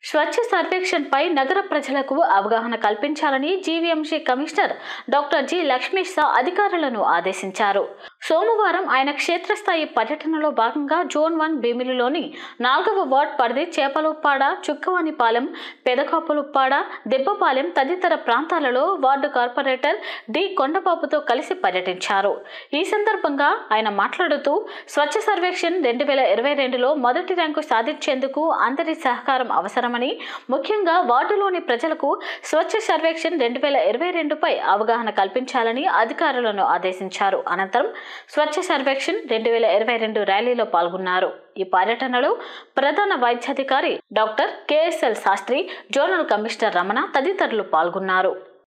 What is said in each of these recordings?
స్వచ్ఛ సర్వేక్షణ్ పై నగర ప్రజలకు అవగాహన కల్పించాలని GVMC commissioner doctor G Lakshmisha సా అధికారులను ఆదేశించారు సోమవారం ఆయన క్షేత్రస్థాయి పర్యటనలో భాగంగా జోన్ వన్ భీమిలిలోని నాలుగవ వార్డ్ పరిధి చేపలుప్పాడ చుక్కవానిపాలెం పెదకాపులుప్పాడ దెబ్బపాలెం తదితర ప్రాంతాలలో వార్డు కార్పొరేటర్ డి కొండబాబుతో కలిసి పర్యటించారు ఈ సందర్భంగా ఆయన మాట్లాడుతూ స్వచ్ఛ సర్వేక్షణ్ రెండు వేల ఇరవై రెండులో మొదటి ర్యాంకు సాధించేందుకు అందరి సహకారం అవసరమని ముఖ్యంగా వార్డులోని ప్రజలకు స్వచ్ఛ సర్వేక్షణ్ రెండు వేల ఇరవై రెండుపై అవగాహన కల్పించాలని అధికారులను ఆదేశించారు అనంతరం స్వచ్ఛ సర్వేక్షణ్ రెండు వేల ఇరవై రెండు ర్యాలీలో పాల్గొన్నారు ఈ పర్యటనలో ప్రధాన వైద్యాధికారి doctor KSL Sastri zonal commissioner Ramana తదితరులు పాల్గొన్నారు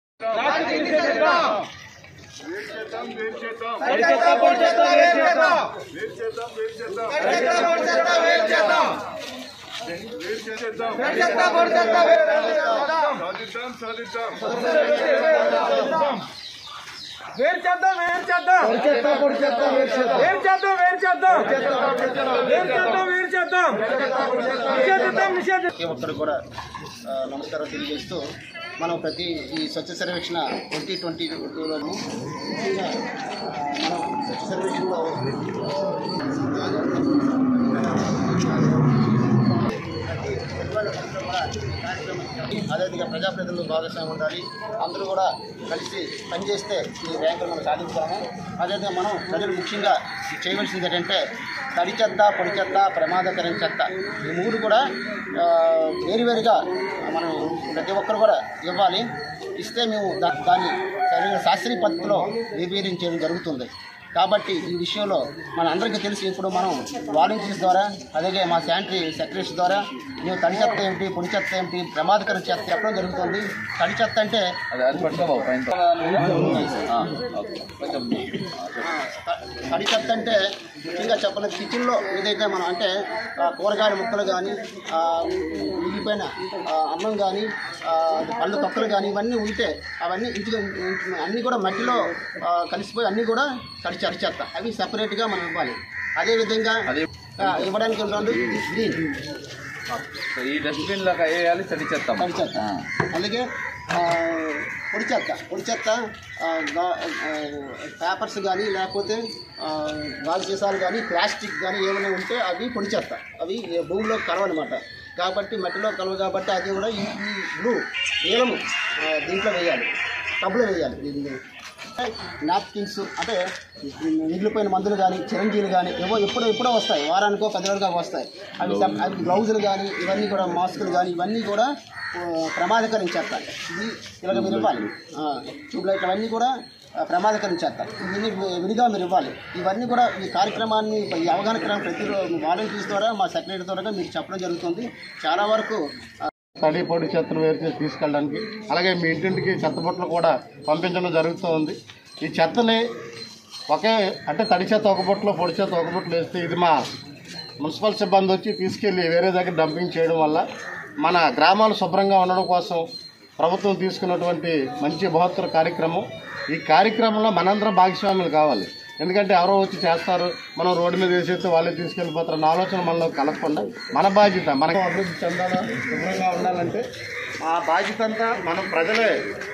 సాధిద్దాం సాధిద్దాం వేరు చేద్దాం వేరు చేద్దాం వేరు చేద్దాం వేరు చేద్దాం వేరు చేద్దాం వేరు చేద్దాం నిషేధిద్దాం నిషేధిద్దాం ప్రతి ఒక్కరు కూడా ఆ, నమస్కారం తెలియజేస్తూ మనం ప్రతి ఈ స్వచ్ఛ సర్వేక్షణ ట్వంటీ ట్వంటీ టూలోను ముఖ్యంగా ఆ, మనం స్వచ్ఛ సర్వేక్షణలో అదేవిధంగా ప్రజాప్రతినిధులు భాగస్వామ్యం ఉండాలి అందరూ కూడా కలిసి పనిచేస్తే ఈ ర్యాంకులు మనం సాధించాము అదేవిధంగా మనం ప్రజలు ముఖ్యంగా చేయవలసింది ఏంటంటే తడి చెత్త పొడి చెత్త ప్రమాదకరం చెత్త ఈ మూడు కూడా ఆ, వేరువేరుగా మనం ప్రతి ఒక్కరు కూడా ఇవ్వాలి ఇస్తే మేము దా- దాన్ని సరైన శాస్త్రీయ పద్ధతిలో నిర్వీర్యం చేయడం జరుగుతుంది కాబట్టి ఈ విషయంలో మన అందరికీ తెలిసి ఇప్పుడు మనం వాలంటీర్స్ ద్వారా అలాగే మా శానిటరీ సెక్రటరీస్ ద్వారా మేము తడి చెత్త ఏమిటి పొడి చెత్త ఏమిటి ప్రమాదకర చెత్త చెప్పడం జరుగుతుంది తడి చెత్త అంటే తడి చెత్త అంటే ముఖ్యంగా చెప్పిన కిచెన్లో ఏదైతే మనం అంటే ఆ, కూరగాయల ముక్కలు కానీ మిగిలిపోయిన ఆ, అన్నం కానీ పళ్ళు తొక్కలు కానీ ఇవన్నీ ఉంటే అవన్నీ ఇంటికి అన్నీ కూడా మట్టిలో ఆ, కలిసిపోయి అన్నీ కూడా తడి తడి చెత్త అవి సపరేట్గా మనం ఇవ్వాలి అదేవిధంగా ఆ, ఇవ్వడానికి ఉంటుంది గ్రీన్ ఈ డస్ట్బిన్ లాగా వేయాలి తడి చెత్త తడి చెత్త అలాగే ఆ, పొడి చెత్త పొడి చెత్త ఆ, గా- ఆ, పేపర్స్ కానీ లేకపోతే ఆ, గాజు సీసాలు కానీ ప్లాస్టిక్ కానీ ఏమైనా ఉంటే అవి పొడి చెత్త అవి భూమిలో కలవనమాట కాబట్టి మట్టిలో కలవు కాబట్టి అది కూడా ఈ ఈ బ్లూ నీలము ఆ, దీంట్లో వేయాలి టబ్లో వేయాలి ఇది నాప్కిన్స్ అంటే మిగిలిపోయిన మందులు కానీ చిరంజీలు కానీ ఏవో ఎప్పుడో ఎప్పుడో వస్తాయి వారానికో పది రోజులుగా వస్తాయి అవి సప్- అవి గ్లౌజులు కానీ ఇవన్నీ కూడా మాస్కులు కానీ ఇవన్నీ కూడా ఆ, ప్రమాదకరం చెత్త ఇది ఇలాగ మీరు ఇవ్వాలి ట్యూబ్ లైట్లు అవన్నీ కూడా ఆ, ప్రమాదకరం చెత్త ఇవన్నీ వి- విడిగా మీరు ఇవ్వాలి ఇవన్నీ కూడా ఈ కార్యక్రమాన్ని ఈ అవగాహన క్రమం ప్రతిరోజు వాలంటీర్స్ ద్వారా మా సెక్రటరీ ద్వారా మీకు చెప్పడం జరుగుతుంది చాలా వరకు ఆ, తడి పొడి చెత్తను వేరు చేసి తీసుకెళ్ళడానికి అలాగే మీ ఇంటింటికి చెత్త బుట్టలు కూడా పంపించడం జరుగుతూ ఉంది ఈ చెత్తని ఒకే అంటే తడి చెత్త ఒక బుట్టలో పొడి చెత్త ఒక బుట్టలో వేస్తే ఇది మా మున్సిపల్ సిబ్బంది వచ్చి తీసుకెళ్ళి వేరే దగ్గర డంపింగ్ చేయడం వల్ల మన గ్రామాలు శుభ్రంగా ఉండడం కోసం ప్రభుత్వం తీసుకున్నటువంటి మంచి బృహత్తర కార్యక్రమం ఈ కార్యక్రమంలో మనందరం భాగస్వాములు కావాలి ఎందుకంటే ఎవరో వచ్చి చేస్తారు మనం రోడ్డు మీద వేసేస్తే వాళ్ళే తీసుకెళ్ళిపోతారు అన్న ఆలోచన మనలో కలగకుండా మన బాధ్యత మనకు అభివృద్ధి చెందాలా శుభ్రంగా ఉండాలంటే ఆ బాధ్యత అంతా మనం ప్రజలే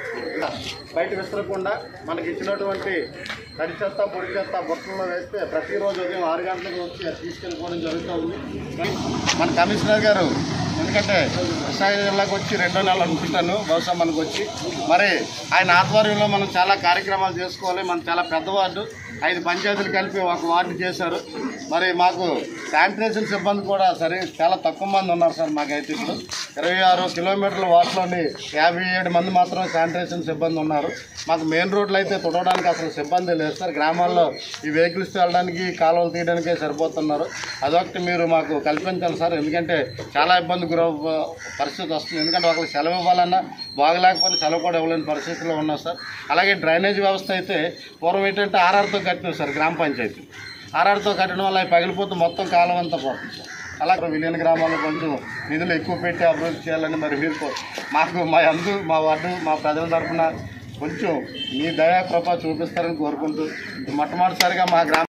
బయట విసరకుండా మనకి ఇచ్చినటువంటి తడి చెత్త పొడి చెత్త బుట్టల్లో వేస్తే ప్రతిరోజు ఉదయం ఆరు గంటలకు వచ్చి అది తీసుకెళ్ళిపోవడం జరుగుతుంది మన కమిషనర్ గారు ఎందుకంటే విశాఖ జిల్లాకు వచ్చి రెండో నెలలు అనుకుంటాను బహుశా మనకు వచ్చి మరి ఆయన ఆధ్వర్యంలో మనం చాలా కార్యక్రమాలు చేసుకోవాలి మనం చాలా పెద్ద వార్డు ఐదు పంచాయతీలు కలిపి ఒక వార్డు చేశారు మరి మాకు శానిటైజేషన్ సిబ్బంది కూడా సరే చాలా తక్కువ మంది ఉన్నారు సార్ మాకైతే ఇప్పుడు ఇరవై ఆరు కిలోమీటర్ల వార్డులోని యాభై ఏడు మంది మాత్రం శానిటైజేషన్ సిబ్బంది ఉన్నారు మాకు మెయిన్ రోడ్లు అయితే తుడవడానికి అసలు సిబ్బంది లేదు సార్ గ్రామాల్లో ఈ వెహికల్స్ వెళ్ళడానికి కాలువలు తీయడానికే సరిపోతున్నారు అదొకటి మీరు మాకు కల్పించాలి సార్ ఎందుకంటే చాలా ఇబ్బంది గుర పరిస్థితి వస్తుంది ఎందుకంటే ఒకరికి సెలవు ఇవ్వాలన్నా బాగలేకపోతే సెలవు కూడా ఇవ్వలేని పరిస్థితిలో ఉన్నాం సార్ అలాగే డ్రైనేజ్ వ్యవస్థ అయితే పూర్వం ఏంటంటే ఆర్ఆర్తో కట్టినాం సార్ గ్రామ పంచాయతీ ఆర్ఆర్తో కట్టడం వల్ల అవి పగిలిపోతే మొత్తం కాలం అంతా పోతుంది సార్ అలా విలీన గ్రామాల్లో కొంచెం నిధులు ఎక్కువ పెట్టి అభివృద్ధి చేయాలని మరి మీరు కో- మాకు మా అందు మా వార్డు మా ప్రజల తరఫున కొంచెం మీ దయా కృప చూపిస్తారని కోరుకుంటూ మొట్టమొదటిసారిగా మా గ్రామ